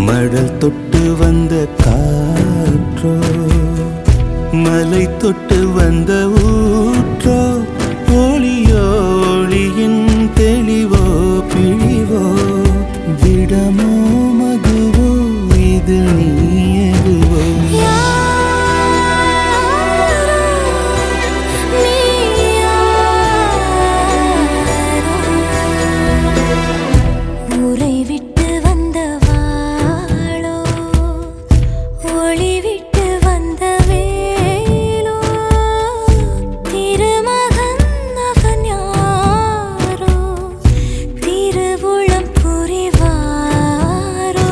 மடல் தொட்டு வந்த காற்றோ மலை தொட்டு வந்த ஊற்றோ ஒளியோ ஒளியின் தெளிவோ பிழிவோ விடமோ மதுவோ இது நீ எதுவோ ஊரை விட்டு வந்த வாளோ ஒளி விட்டு வந்த வேலோ திருமகன் அவன் யாரோ திருவுளம் புரிவாரோ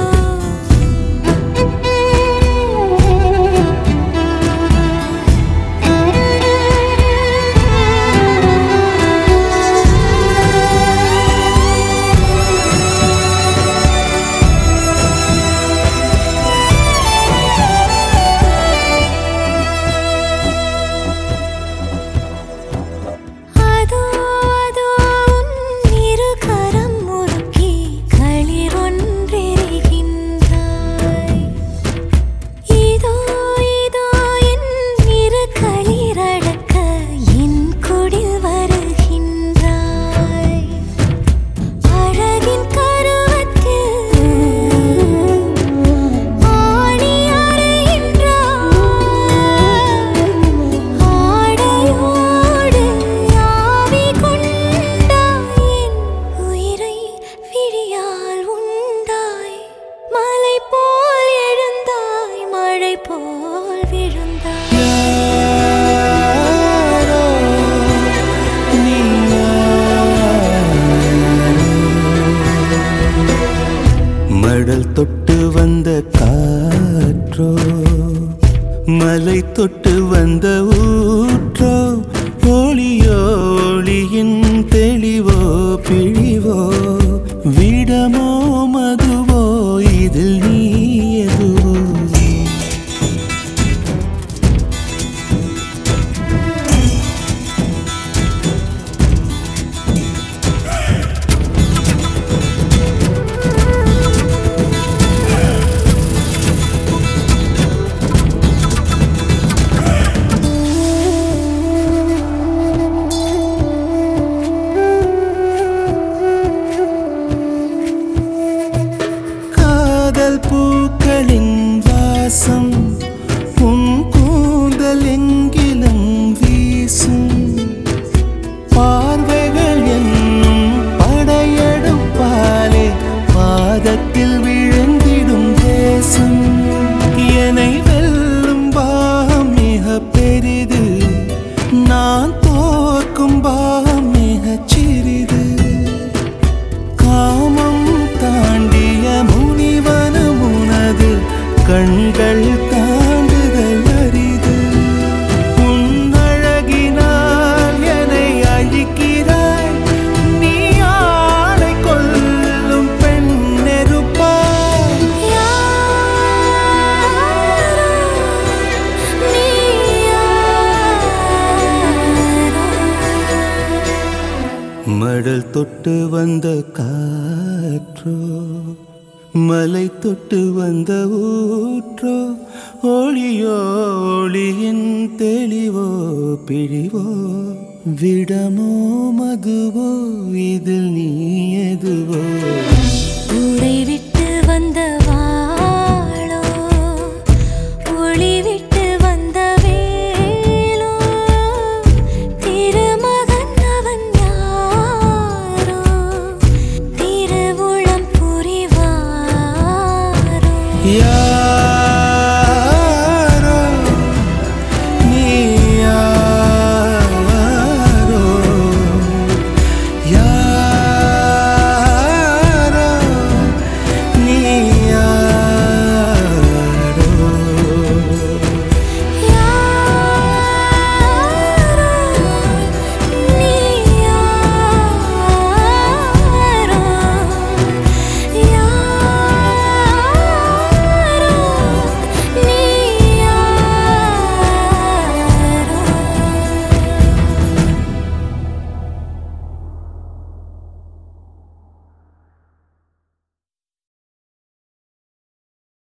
அதோ அதோ உன் இரு கரம் முறுக்கி களிரொன்றெரிகின்றாய் இதோ இதோ என் இரு களிரடக்க என் குடில் வருகின்றாய் அழகின் கருவத்தில் ஆணி அறைகின்றாய் ஆடையோடு ஆவி கொண்டாய் என் உயிரை விழியால் உண்டாய் மலை போல் எழுந்தாய் மழை போல் விழுந்தாய் யாரோ நீ மடல் தொட்டு வந்த காற்றோ மலை தொட்டு வந்த ஊற்றோ ஒளியோ ஒளியின் தெளிவோ பிழிவோ விடமோ மதுவோ இதில் நீ எதுவோ காதல் பூக்களின் வாசம் உன் கூந்தல் எங்கிலும் வீசும் பார்வைகள் என்னும் படையெடுப்பாலே பாதத்தில் விழுந்திடும் தேசம் என்னை வெல்லும் பாகம் மிக பெரிது நான் தோற்கும் பாகம் மிகச் சிறிது காமம் தாண்டிய முனிவனம் உனது கண்கள் தாண்டுதல் அரிது உன் அழகினால் என்னை அழிக்கிறாய் நீ ஆளை கொல்லும் பெண் நெருப்பாய் யாரோ நீ யாரோ மடல் தொட்டு வந்த காற்றோ மலை தொட்டு வந்த ஊற்றோ ஒளியோ ஒளியின் தெளிவோ பிழிவோ விடமோ மதுவோ இதில் நீ எதுவோ ஊரை விட்டு வந்த வாளோ ஒளி விட்டு வந்த வேலோ திருமகன் அவன் யாரோ திருவுளம் புரிவாரோ யாரோ